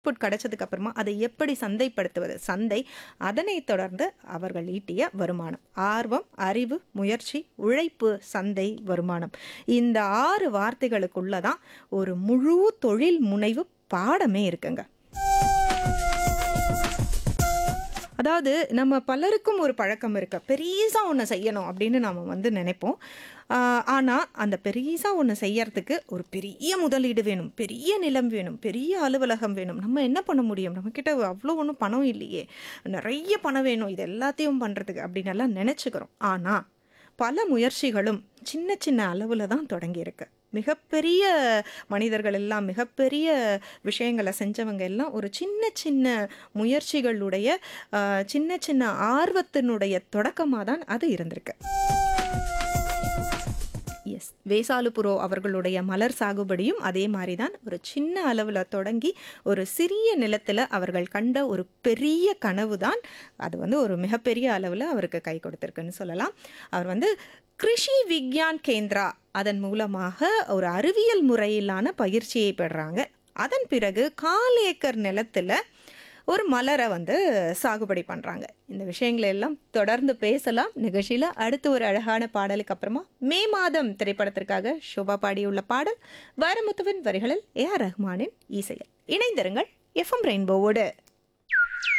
input கிடைச்சதுக்கு அப்புறமா அதை எப்படி சந்தைப்படுத்துவது சந்தை அதனைத் தொடர்ந்து அவர்கள் ஈட்டிய வருமானம் ஆர்வம் அறிவு முயற்சி உழைப்பு சந்தை வருமானம் இந்த ஆறு வார்த்தைகளுக்குள்ள தான் ஒரு முழு தொழில் முனைவு பாடமே இருக்குங்க அதாவது நம்ம பலருக்கும் ஒரு பழக்கம் இருக்கு பெரியசா ஒன்று செய்யணும் அப்படின்னு நாம வந்து நினைப்போம் ஆஹ் ஆனா அந்த பெரியசா ஒன்று செய்யறதுக்கு ஒரு பெரிய முதலீடு வேணும் பெரிய நிலம் வேணும் பெரிய அலுவலகம் வேணும் நம்ம என்ன பண்ண முடியும் நம்ம கிட்ட அவ்வளோ ஒன்றும் பணம் இல்லையே நிறைய பணம் வேணும் இது எல்லாத்தையும் பண்றதுக்கு அப்படின்னு எல்லாம் நினைச்சுக்கிறோம் ஆனா பல முயற்சிகளும் சின்ன சின்ன அளவில் தான் தொடங்கியிருக்கு மிகப்பெரிய மனிதர்கள் எல்லாம் மிகப்பெரிய விஷயங்களை செஞ்சவங்க எல்லாம் ஒரு சின்ன சின்ன முயற்சிகளுடைய ஆஹ், சின்ன சின்ன ஆர்வத்தினுடைய தொடக்கமாக தான் அது இருந்திருக்கு எஸ் வேசாலுபுரோ அவர்களுடைய மலர் சாகுபடியும் அதே மாதிரி தான் ஒரு சின்ன அளவில் தொடங்கி ஒரு சிறிய நிலத்தில் அவர்கள் கண்ட ஒரு பெரிய கனவு தான் அது வந்து ஒரு மிகப்பெரிய அளவில் அவருக்கு கை கொடுத்துருக்குன்னு சொல்லலாம் அவர் வந்து கிருஷி விக்யான் கேந்திரா அதன் மூலமாக ஒரு அறிவியல் முறையிலான பயிற்சியை பெறுறாங்க அதன் பிறகு கால் ஏக்கர் நிலத்தில் ஒரு மலரை வந்து சாகுபடி பண்ணுறாங்க இந்த விஷயங்களை எல்லாம் தொடர்ந்து பேசலாம் நிகழ்ச்சியில் அடுத்து ஒரு அழகான பாடலுக்கு அப்புறமா மே மாதம் திரைப்படத்திற்காக ஷோபா பாடியுள்ள பாடல் வைரமுத்துவின் வரிகளில் ஏ ஆர் ரஹ்மானின் இசையில் இணைந்திருங்கள் எஃப்எம் ரெயின்போவோடு